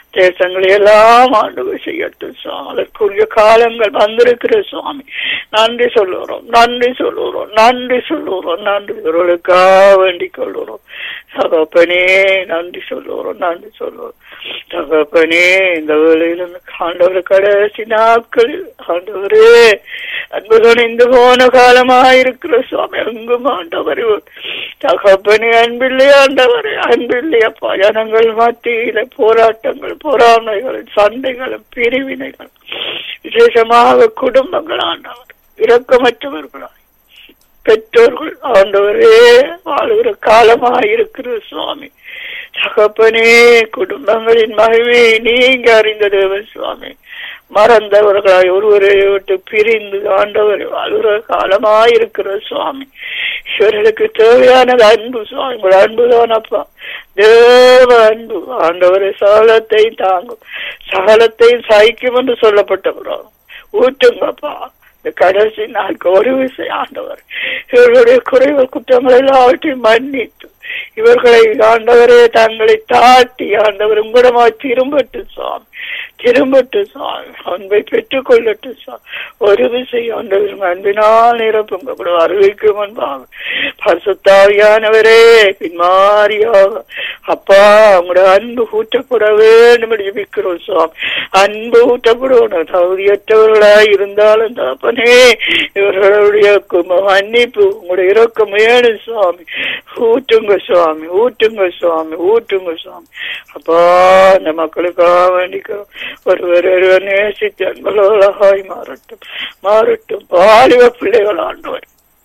தேசங்களை எல்லாம் ஆண்டு செய்யட்டும் சுவாமி அதற்குரிய காலங்கள் வந்திருக்கிற சுவாமி நன்றி சொல்லுகிறோம் நன்றி சொல்லுகிறோம் நன்றி சொல்லுகிறோம் நன்றி இவர்களுக்காக வேண்டிக் கொள்கிறோம் தகப்பனே நன்றி சொல்லுகிறோம் நன்றி சொல்லுவோம் தகப்பனே இந்த வேளையில் ஆண்டவர் கடைசி நாட்களில் ஆண்டவரே அன்புடன் இந்த போன காலமாயிருக்கிற சுவாமி எங்கும் ஆண்டவர் தகப்பனே அன்பில்லை ஆண்டவரே அன்பில்லை அப்பா ஜனங்கள் மத்தியில போராட்டங்கள் பொறாமைகள் சண்டைகளும் பிரிவினைகள் விசேஷமாக குடும்பங்கள் ஆண்டவர் இரக்கமற்றவர்களாய் பெற்றோர்கள் ஆண்டவரே வாழுகிற காலமாயிருக்கிற சுவாமி தகப்பனே குடும்பங்களின் மகிமை நீங்க அறிந்த தேவன் சுவாமி மறந்தவர்களாய் ஒருவரை விட்டு பிரிந்து ஆண்டவர் வாழ்கிற காலமாயிருக்கிற சுவாமி இவர்களுக்கு தேவையானது அன்பு சுவாமி உங்கள் அன்புதான் அப்பா தேவ அன்பு ஆண்டவரை சகலத்தை தாங்கும் சகலத்தையும் சகிக்கும் என்று சொல்லப்பட்டவராகும் ஊற்றுங்கப்பா இந்த கடைசி நாளுக்கு ஒரு விஷயம் ஆண்டவர் இவர்களுடைய குறைகள் குற்றங்கள் எல்லாவற்றையும் மன்னித்து இவர்களை ஆண்டவரே தங்களை தாட்டி ஆண்டவர் உங்களிடமா திரும்பட்டு சுவாமி திரும்பட்டு சுவாமி அன்பை பெற்றுக் கொள்ளட்டு சுவாமி ஒரு விஷயம் ஆண்டவர் அன்பினால் நிரப்புங்க கூட அறிவிக்கு முன்பாக பரிசுத்தாவியானவரே பின்மாரியாக அப்பா உங்களோட அன்பு ஊற்றப்பட வேண்டும் என்று ஜெபிக்கிறோம் சுவாமி அன்பு ஊற்றப்படணும் தகுதியற்றவர்களாய் இருந்தாலும் தகப்பனே இவர்களுடைய மன்னிப்பு உங்களுடைய இறக்கம் வேணும் சுவாமி ஊற்றுங்க சுவாமி ஊற்றுங்க சுவாமி ஊற்றுங்க சுவாமி அப்பா அந்த மக்களுக்காக வேண்டிக்கிறோம் ஒருவர் ஒருவர் நேசித்து அன்பர்களாய் மாறட்டும் மாறட்டும் வாலிப பிள்ளைகள் ஆண்டவர்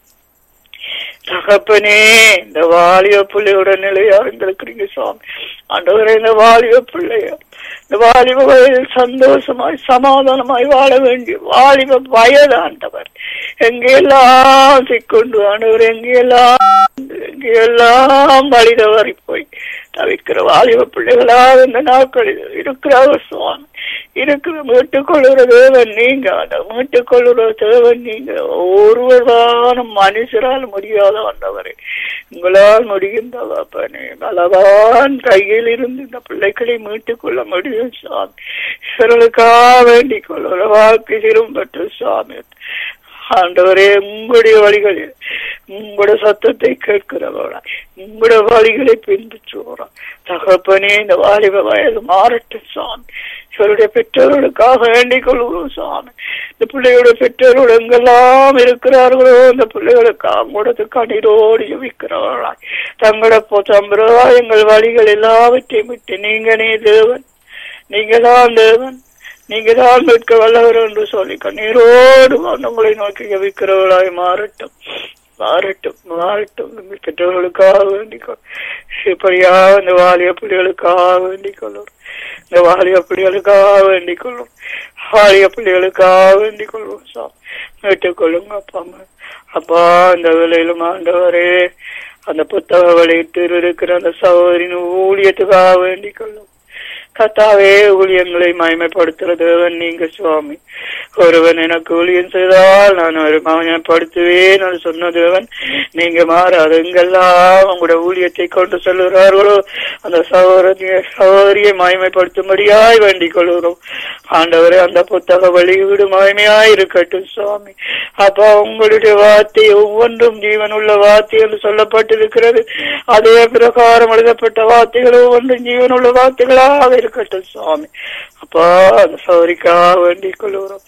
தகப்பனே இந்த வாலிப பிள்ளையோட நிலையா இருந்திருக்கிறீங்க சுவாமி ஆண்டவரே இந்த வாலிப பிள்ளையா இந்த வாலிப வயதில் சந்தோஷமாய் சமாதானமாய் வாழ வேண்டிய வாலிப வயது ஆண்டவர் எங்கெல்லாம் சிக்கொண்டு ஆண்டவர் எங்கெல்லாம் எங்கெல்லாம் வழி தவறி போய் தவிக்கிற வாலிப பிள்ளைகளாக இந்த நாட்களில் இருக்கிறார்கள் சுவாமி இருக்கிற மீட்டுக் கொள்ளுற தேவன் நீங்க அந்த மீட்டுக் கொள்ளுற தேவன் நீங்க ஒருவரான மனுஷரால் முடியாத வந்தவரே உங்களால் முடிகின்றவாப்பனே பலவான் கையில் இருந்து இந்த பிள்ளைகளை மீட்டுக் கொள்ள முடியும் சுவாமி இவர்களுக்காக வேண்டிக் கொள்ளுற வாக்கு திரும்பற்று சுவாமி ஆண்டவரே உங்களுடைய வழிகளில் உங்களோட சத்தத்தை கேட்கிறவரா உங்களோட வழிகளை பின்பற்றுவோரா தகப்பனே இந்த வாலிப வயது மாறட்டும் சாமி இவருடைய பெற்றோர்களுக்காக வேண்டிக் கொள்கிறோம் சாமி இந்த பிள்ளையோட பெற்றோர்கள் எங்கெல்லாம் இருக்கிறார்களோ இந்த பிள்ளைகளுக்காக கொடுத்து கண்ணீரோடு ஜபிக்கிறவர்களாய் தங்களோட சம்பிரதாயங்கள் வழிகள் எல்லாவற்றையும் விட்டு நீங்கனே தேவன் நீங்கதான் தேவன் நீங்க தான் மீட்க வல்லவர் என்று சொல்லி கண்ணீரோடு உங்களை நோக்கி ஜபிக்கிறவர்களாய் மாறட்டும் மாறட்டும் மாறட்டும் பெற்றோர்களுக்காக வேண்டிக் இப்படியா இந்த வாலிய பிள்ளைகளுக்காக வேண்டிக் கொள்ளும் இந்த வாலிய பிள்ளைகளுக்காக வேண்டிக் கொள்ளும் வாலிய பிள்ளைகளுக்காக வேண்டிக் கொள்வோம் சார் மீட்டுக் கொள்ளுங்க அப்பா அப்பா அந்த வேலையிலும் ஆண்டவரே அந்த புத்தக வெளியிட்டு இருக்கிற அந்த சகோதரின் ஊழியத்துக்காக வேண்டிக் கொள்ளும் கத்தாவே ஊழியங்களை மயமைப்படுத்துற தேவன் நீங்க சுவாமி ஒருவன் எனக்கு ஊழியம் செய்தால் நான் ஒரு மயமைப்படுத்துவேன் சொன்ன தேவன் நீங்க மாறாது எங்கெல்லாம் உங்களோட ஊழியத்தை கொண்டு செல்கிறார்களோ அந்த சகோதரிய சகோதரியை மயமைப்படுத்தும்படியாய் வேண்டிக் கொள்கிறோம் ஆண்டவரே அந்த புத்தக வெளியீடு மகிமையாய் இருக்கட்டும் சுவாமி அப்பா உங்களுடைய வார்த்தை ஒவ்வொன்றும் ஜீவன் உள்ள வார்த்தை என்று சொல்லப்பட்டிருக்கிறது அதே பிரகாரம் எழுதப்பட்ட வார்த்தைகள் ஒவ்வொன்றும் ஜீவன் உள்ள வார்த்தைகளாக இருக்கட்டும் சுவாமி அப்பா அந்த சௌரிக்காக வேண்டிக் கொள்கிறோம்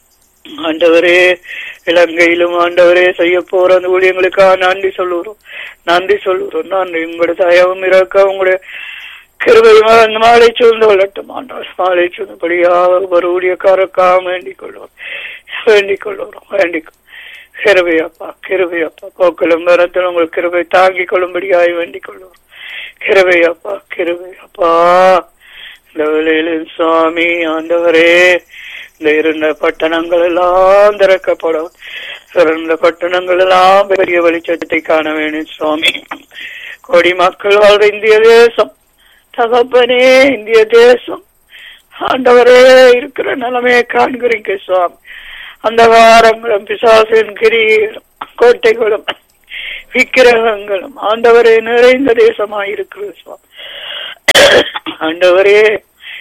ஆண்டவரே இலங்கையிலும் ஆண்டவரே செய்ய போற அந்த ஊழியங்களுக்காக நன்றி சொல்லுகிறோம் நன்றி சொல்லுகிறோம் நன்றி உங்களோட தயவும் இறக்க உங்களுடைய கிருபையுமா அந்த மாலை சூழ்ந்து கொள்ளட்டும் ஆண்டவர் மாலை சூழ்ந்தபடியாக ஒரு ஊழியக்காரக்காக வேண்டிக் கொள்வோம் வேண்டிக் கொள்வோம் வேண்டிக் கிருபையப்பா கிருபையப்பா போக்களும் மரத்தில் உங்கள் கிருபை தாங்கிக் கொள்ளும்படியாய் வேண்டிக் கொள்வோம் கிருபையப்பா கிருபையப்பா இந்த வேளையிலும் சுவாமி ஆண்டவரே இந்த இருந்த பட்டணங்கள் எல்லாம் திறக்கப்படும் சிறந்த பட்டணங்கள் எல்லாம் பெரிய வெளிச்சத்தை காண வேணும் சுவாமி கோடி மக்கள் வாழ்ற இந்திய தேசம் தகப்பனே இந்திய தேசம் ஆண்டவரே இருக்கிற நிலைமையை காண்கிறீங்க சுவாமி அந்த வாரங்களும் பிசாசின் கிரிகளும் கோட்டைகளும் விக்கிரகங்களும் ஆண்டவரே நிறைந்த தேசமாயிருக்கிறது சுவாமி ஆண்டவரே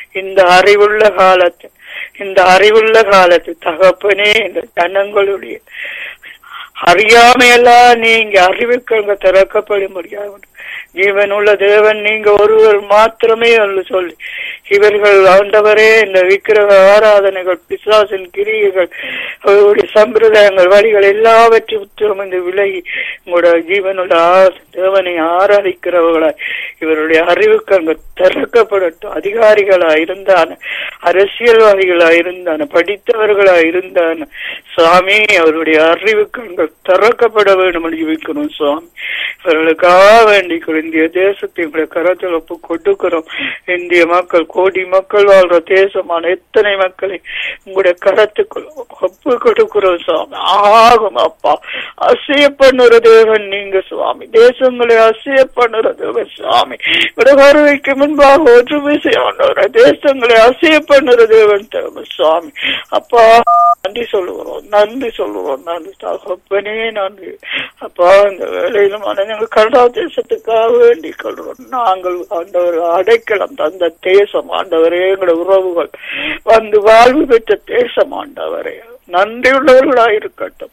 இந்த அறிவுள்ள காலத்து இந்த அறிவுள்ள காலத்து தகப்பனே இந்த ஜனங்களுடைய அறியாமையெல்லாம் நீங்க அறிவுக்கு அங்க திறக்கப்பட முடியாது ஜீவனுள்ள தேவன் நீங்க ஒருவர் மாத்திரமே என்று சொல்லி இவர்கள் ஆண்டவரே இந்த விக்கிரக ஆராதனைகள் பிசாசின் கிரியைகள் அவருடைய சம்பிரதாயங்கள் வழிகள் எல்லாவற்றும் இந்த விலகி உங்களோட ஜீவனுள்ள ஆ- தேவனை ஆராதிக்கிறவர்களாய் இவருடைய அறிவுக்கு அங்க திறக்கப்படட்டும் அதிகாரிகளா இருந்தான அரசியல்வாதிகளா இருந்தான படித்தவர்களா இருந்தான சுவாமி அவருடைய அறிவுக்கு அங்க திறக்கப்பட வேண்டும் என்று ஜெபிக்கிறோம் சுவாமி இவர்களுக்காக வேண்டிக்கிறோம் இந்திய தேசத்தை உங்களுடைய கரத்தில் ஒப்பு கொடுக்கிறோம் இந்திய மக்கள் கோடி மக்கள் வாழ்ற தேசமான எத்தனை மக்களை உங்களுடைய கரத்துக்குள் ஒப்பு கொடுக்கிறோம் சுவாமி ஆகும் அப்பா அசைய பண்ணுற தேவன் நீங்க சுவாமி தேசங்களை அசைய பண்ணுற தேவன் சுவாமி விடகருவைக்கு முன்பாக ஒற்றுமை செய்யணும் தேசங்களை அசைய பண்ணுற தேவன் தேவன் சுவாமி அப்பா நன்றி சொல்லுகிறோம் நன்றி சொல்லுகிறோம் நன்றி தகப்பனே நன்றி அப்பா இந்த வேலையிலும் நாங்கள் கனடா தேசத்துக்காக வேண்டிக் கொள்கிறோம் நாங்கள் ஆண்டவர் அடைக்கலம் தந்த தேசம் ஆண்டவரே எங்களோட உறவுகள் வந்து வாழ்வு பெற்ற தேசம் ஆண்டவரே நன்றி உள்ளவர்களாயிருக்கட்டும்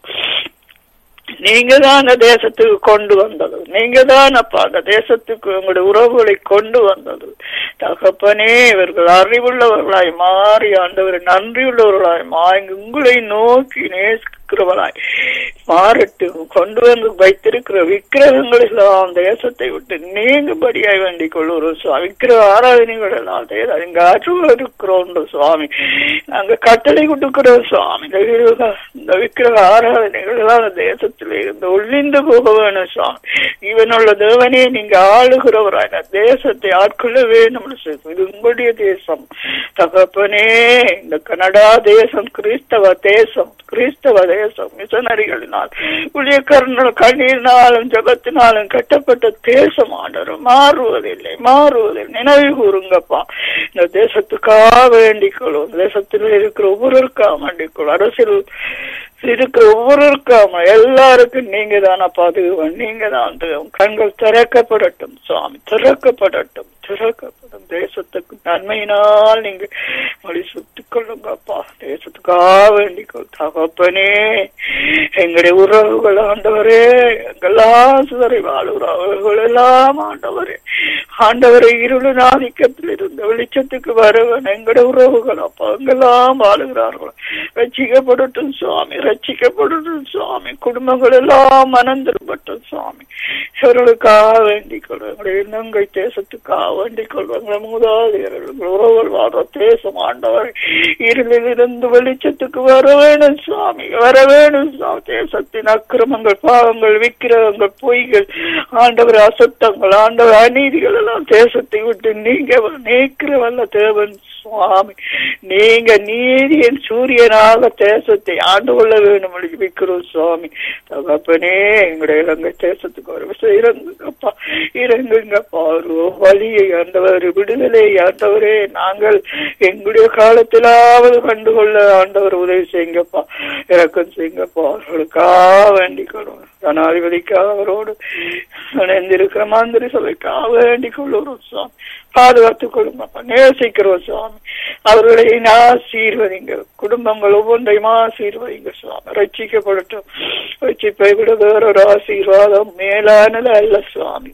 நீங்க தான் அந்த தேசத்துக்கு கொண்டு வந்தது நீங்க தான் அப்பா அந்த தேசத்துக்கு உங்களுடைய உறவுகளை கொண்டு வந்தது தகப்பனே இவர்கள் அறிவுள்ளவர்களாய் மாறி ஆண்டவர் நன்றியுள்ளவர்களாய் மாறி உங்களை நோக்கி நேசிக்கிறவர்களாய் மாறட்டு கொண்டு வந்து வைத்திருக்கிற விக்கிரகங்கள் எல்லாம் தேசத்தை விட்டு நீங்கும்படியாய் வேண்டிக் கொள்ளுறோம் சுவாமி விக்கிரக ஆராதனைகள் எல்லாம் தேவை இங்க அருள் இருக்கிறோம் சுவாமி நாங்க கட்டளை கொடுக்கிறோம் சுவாமி இந்த விக்கிரக- இந்த விக்கிரக ஆராதனைகள் எல்லாம் அந்த தேசத்திலே இருந்து ஒளிந்து போக வேணும் சுவாமி இவனுள்ள தேவனே நீங்க ஆளுகிறவராய் இந்த தேசத்தை ஆட்கொள்ள வேணும் இது உங்களுடைய தேசம் தகப்பனே இந்த கனடா தேசம் கிறிஸ்தவ தேசம் கிறிஸ்தவ தேசம் மிஷனரிகளினால் ஊழியக்காரர்கள் கண்ணீரினாலும் ஜபத்தினாலும் கட்டப்பட்ட தேசம் ஆண்டவர் மாறுவதில்லை மாறுவதில்லை நினைவு கூறுங்கப்பா இந்த தேசத்துக்காக வேண்டிக் கொள்ளும் இந்த தேசத்தில் இருக்கிற ஒவ்வொருக்காக வேண்டிக் கொள்ளும் அரசியல் இருக்கிற ஒவ்வொருக்காம எல்லாருக்கும் நீங்க தான பாதுகாவன் நீங்க தான் தேவன். கண்கள் திறக்கப்படட்டும் சுவாமி திறக்கப்படட்டும் திறக்கப்படும் தேசத்துக்கு நன்மையினால் நீங்க மொழி சுத்திக் கொள்ளுங்கப்பா தேசத்துக்காக வேண்டிக்கொள் தகப்பனே எங்களுடைய உறவுகள் ஆண்டவரே எங்கெல்லாம் சுதரை வாழ்கிறவர்கள் எல்லாம் ஆண்டவரே ஆண்டவரை இருளின் ஆதிக்கத்தில் இருந்த வெளிச்சத்துக்கு வரவன் எங்களுடைய உறவுகள் அப்பா எங்கெல்லாம் வாழுகிறார்கள் ரட்சிக்கப்படட்டும் சுவாமி ரட்சிக்கப்படட்டும் சுவாமி குடும்பங்கள் எல்லாம் மனம் திரும்பட்டும் சுவாமி இவர்களுக்காக வேண்டிக் கொள்வோம் எங்களுடைய இலங்கை தேசத்துக்காக வேண்டிக் கொள்வோம் எங்களை மூதாதையர்கள் உறவுகள் வாழ்ற தேசம் ஆண்டவர் இருளில் இருந்து வெளிச்சத்துக்கு வர வேணும் சுவாமி வர வேணும் சுவாமி தேசத்தின் அக்கிரமங்கள் பாவங்கள் விக்கிரகங்கள் பொய்கள் ஆண்டவர் அசத்தங்கள் ஆண்டவர் அநீதிகள் எல்லாம் தேசத்தை விட்டு நீங்க நீக்கிற வல்ல தேவன் சுவாமி நீங்க நீதியின் சூரியனாக தேசத்தை ஆண்டு கொள்ள வேண்டும் என்று ஜெபிக்கிறோம் சுவாமி தகப்பனே எங்களுடைய இலங்கை தேசத்துக்கு ஒரு விஷயம் இறங்குங்கப்பா இறங்குங்கப்பா ஒரு வழியை ஆண்டவர் விடுதலை ஆண்டவரே நாங்கள் எங்களுடைய காலத்திலாவது கண்டுகொள்ள ஆண்டவர் உதவி செய்யுங்கப்பா இறக்கம் செய்யுங்கப்பா அவர்களுக்காக வேண்டிக்கணும் ஜனாதிபதிக்காக அவரோடு இணைந்திருக்கிற மந்திரி சபைக்காக வேண்டிக் கொள்ளுகிறோம் சுவாமி பாதுகாத்துக் கொள்ளுங்கப்பா நேசிக்கிறோம் சுவாமி அவர்களை ஆசீர்வதிங்க குடும்பங்கள் ஒவ்வொன்றையும் ஆசீர்வதிங்க சுவாமி ரட்சிக்கப்படட்டும் ரட்சிப்பை விட வேறொரு ஆசீர்வாதம் மேலானது அல்ல சுவாமி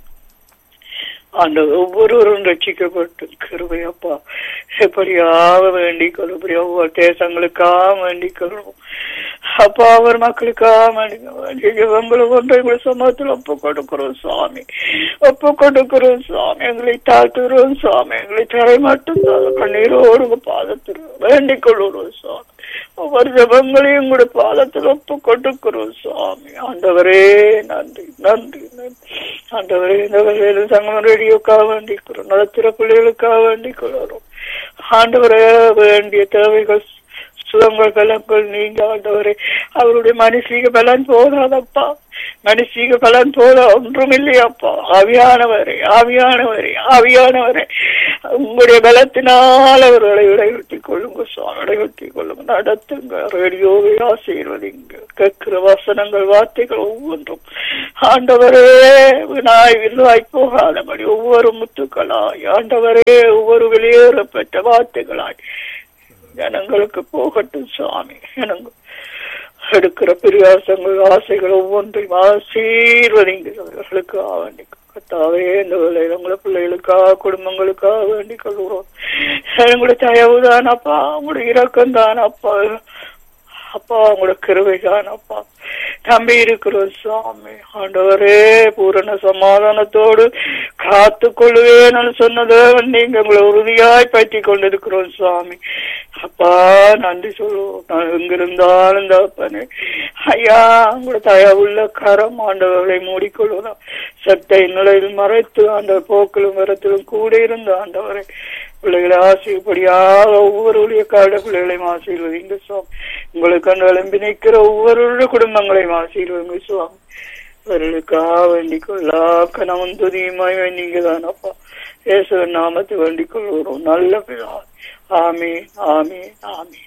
அந்த ஒவ்வொருவரும் ரட்சிக்கப்பட்டு கிருபையப்பா எப்படியாக வேண்டிக் கொள்ளும் இப்படி ஒவ்வொரு தேசங்களுக்காக வேண்டிக் கொள்ளும் அப்பா அவர் மக்களுக்காக வேண்டிக் உங்களை ஒன்றை உங்கள் சமூகத்தில் ஒப்பு கொடுக்கிறோம் சுவாமி ஒப்பு கொடுக்கிறோம் சுவாமி எங்களை தாழ்த்துகிறோம் சுவாமி எங்களை தரை மட்டும் கண்ணீரோடு உங்க பாதத்தில் வேண்டிக் கொள்ளுகிறோம் சுவாமி ஒவ்வொரு ஜபங்களையும் உங்களுடைய பாதத்தில் ஒப்பு கொடுக்கிறோம் சுவாமி ஆண்டவரே நன்றி நன்றி நன்றி ஆண்டவரே இந்த வேலையில் சங்கம் ரேடியோக்காக வேண்டிக்கிறோம் நடத்துகிற பிள்ளைகளுக்காக வேண்டிக் கொள்கிறோம் ஆண்டவரே வேண்டிய தேவைகள் சுகங்கள் பலங்கள் நீங்க ஆண்டவரே அவருடைய மனுஷீக பலன் போதாதப்பா மனுஷீக பலன் போத ஒன்றும் இல்லையாப்பா ஆவியானவரே ஆவியானவரே ஆவியானவரே உங்களுடைய பலத்தினால் அவர்களை இடைவெட்டிக் கொள்ளுங்க சுவாமி இடைவெட்டிக் கொள்ளுங்க நடத்துங்க ரேடியோவை ஆசீர்வதிங்க கேட்கிற வசனங்கள் வார்த்தைகள் ஒவ்வொன்றும் ஆண்டவரே வினாய் விருவாய் போகாதபடி ஒவ்வொரு முத்துக்களாய் ஆண்டவரே ஒவ்வொரு வெளியேறப்பட்ட வார்த்தைகளாய் ஜனங்களுக்கு போகட்டும் சுவாமி ஜனங்கள் எடுக்கிற பிரியாசங்கள் ஆசைகள் ஒவ்வொன்றையும் ஆசீர்வதிங்க அவர்களுக்கு வேண்டி கத்தாவே இந்த வேலையில் உங்களை பிள்ளைகளுக்காக குடும்பங்களுக்காக வேண்டி கொள்கிறோம் எங்களுடைய தயவுதான் அப்பா உங்களுடைய இரக்கம் தான் அப்பா அப்பா உங்களோட கிருவைதான் அப்பா நம்பி இருக்கிறோம் சுவாமி ஆண்டவரே பூரண சமாதானத்தோடு காத்து கொள்ளுவேன்னு சொன்னது நீங்க உங்களை உறுதியாய் பற்றி கொண்டிருக்கிறோம் சுவாமி அப்பா நன்றி சொல்லுவோம் நான் எங்கிருந்தாலும் தப்பனே ஐயா உங்களோட தயவுள்ள கரம் ஆண்டவர்களை மூடிக்கொள்வதா சட்டை நிலையில் மறைத்து ஆண்டவர் போக்கிலும் வரத்திலும் கூட இருந்த ஆண்டவரை பிள்ளைகளை ஆசைப்படியாக ஒவ்வொருடைய கால பிள்ளைகளையும் ஆசீர்வதிங்க சுவாமி உங்களுக்கு அந்த விளம்பி நிற்கிற ஒவ்வொருடைய குடும்பங்களையும் ஆசீர்வதிங்க சுவாமி அவர்களுக்காக வேண்டிக் கொள்ளா கணவன் துதியுமாய் வேண்டிங்க தானப்பா இயேசுவின் நாமத்தை வேண்டிக் கொள்கிறோம் நல்ல பிள்ளை ஆமே ஆமே ஆமே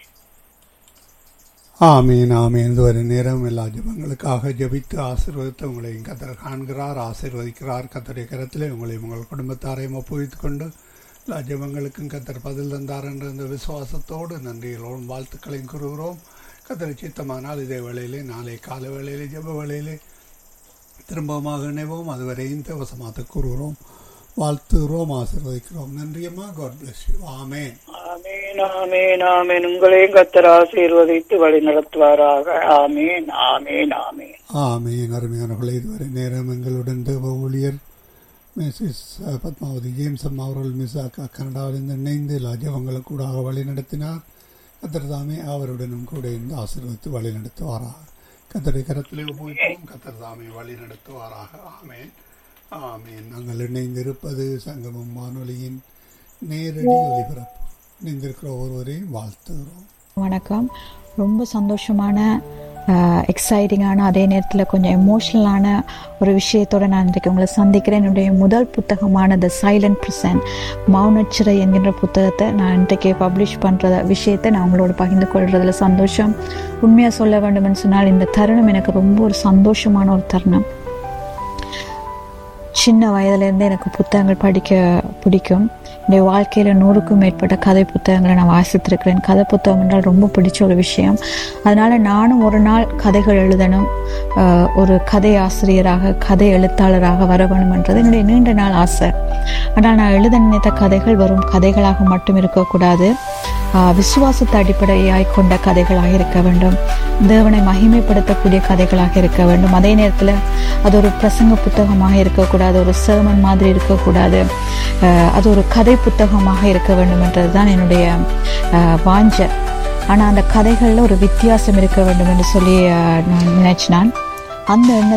ஆமீன் ஆமீன் இதுவரை நேரம் எல்லா ஜபங்களுக்காக ஜபித்து ஆசீர்வதித்து உங்களையும் கத்தர் காண்கிறார் ஆசீர்வதிக்கிறார் கத்தருடைய கரத்திலே உங்களையும் உங்கள் குடும்பத்தாரையும் ஒப்புவித்துக் கொண்டு எல்லா ஜபங்களுக்கும் கத்தர் பதில் தந்தார் என்ற இந்த விசுவாசத்தோடு நன்றிகளோடும் வாழ்த்துக்களையும் கூறுகிறோம் கத்தரை சித்தமானால் இதே வேளையிலே நாளை கால வேளையிலே ஜப வேளையிலே திரும்பமாக இணைவோம் அதுவரையும் தேவசமாத்த கூறுகிறோம் வாழ்த்துகிறோம் ஆசீர்வதிக்கிறோம் நன்றியம்மா காட் பிளஸ் யூ ஆமேன் ஆமேன் ஆமேன் ஆமேன் உங்களையும் கத்தர் ஆசீர்வதித்து வழி நடத்துவாராக ஆமேன் ஆமேன் ஆமேன் ஆமேன் அருமையானவர்களே இதுவரை நேரம் எங்களுடன் தேவ ஊழியர் மிஸ்ஸஸ் பத்மாவதி ஜேம்ஸ் அம்மா அவர்கள் மிஸ் கனடாவிலிருந்து இணைந்து லஜவங்களை கூட வழி நடத்தினார் கத்தர் தாமே அவருடனும் கூட இருந்து ஆசீர்வதித்து வழி நடத்துவாராக கத்தரை கரத்திலே போய்ப்போம் கத்தர் தாமே வழி நடத்துவாராக ஆமேன் ஆமேன் நாங்கள் இணைந்திருப்பது சங்கமம் வானொலியின் நேரடி ஒலிபரப்பு இணைந்திருக்கிற ஒருவரையும் வாழ்த்துகிறோம் வணக்கம் ரொம்ப சந்தோஷமான எக்ஸைட்டிங்கான அதே நேரத்தில் கொஞ்சம் எமோஷ்னலான ஒரு விஷயத்தோட நான் இன்றைக்கு உங்களை சந்திக்கிறேன் என்னுடைய முதல் புத்தகமான த சைலண்ட் பிரசன் மௌனச்சிறை என்கின்ற புத்தகத்தை நான் இன்றைக்கு பப்ளிஷ் பண்ணுற விஷயத்தை நான் உங்களோட பகிர்ந்து கொள்றதுல சந்தோஷம் உண்மையாக சொல்ல வேண்டும்னு சொன்னால் இந்த தருணம் எனக்கு ரொம்ப ஒரு சந்தோஷமான ஒரு தருணம் சின்ன வயதுலேருந்தே எனக்கு புத்தகங்கள் படிக்க பிடிக்கும் என்னுடைய வாழ்க்கையில் நூறுக்கும் மேற்பட்ட கதை புத்தகங்களை நான் வாசித்திருக்கிறேன் கதை புத்தகம் என்றால் ரொம்ப பிடிச்ச ஒரு விஷயம் அதனால் நானும் ஒரு நாள் கதைகள் எழுதணும் ஒரு கதை ஆசிரியராக கதை எழுத்தாளராக வர வேணுமென்றது என்னுடைய நீண்ட நாள் ஆசை ஆனால் நான் எழுத நினைத்த கதைகள் வெறும் கதைகளாக மட்டும் இருக்கக்கூடாது விசுவாசத்தை அடிப்படையாய் கொண்ட கதைகளாக இருக்க வேண்டும் தேவனை மகிமைப்படுத்தக்கூடிய கதைகளாக இருக்க வேண்டும் அதே நேரத்தில் அது ஒரு பிரசங்க புத்தகமாக இருக்கக்கூடாது ஒரு சேமன் மாதிரி இருக்கக்கூடாது அது ஒரு கதை புத்தகமாக இருக்க வேண்டும் என்றது தான் என்னுடைய வாஞ்ச ஆனால் அந்த கதைகளில் ஒரு வித்தியாசம் இருக்க வேண்டும் என்று சொல்லி நான் நினைச்சினான் அந்த எண்ண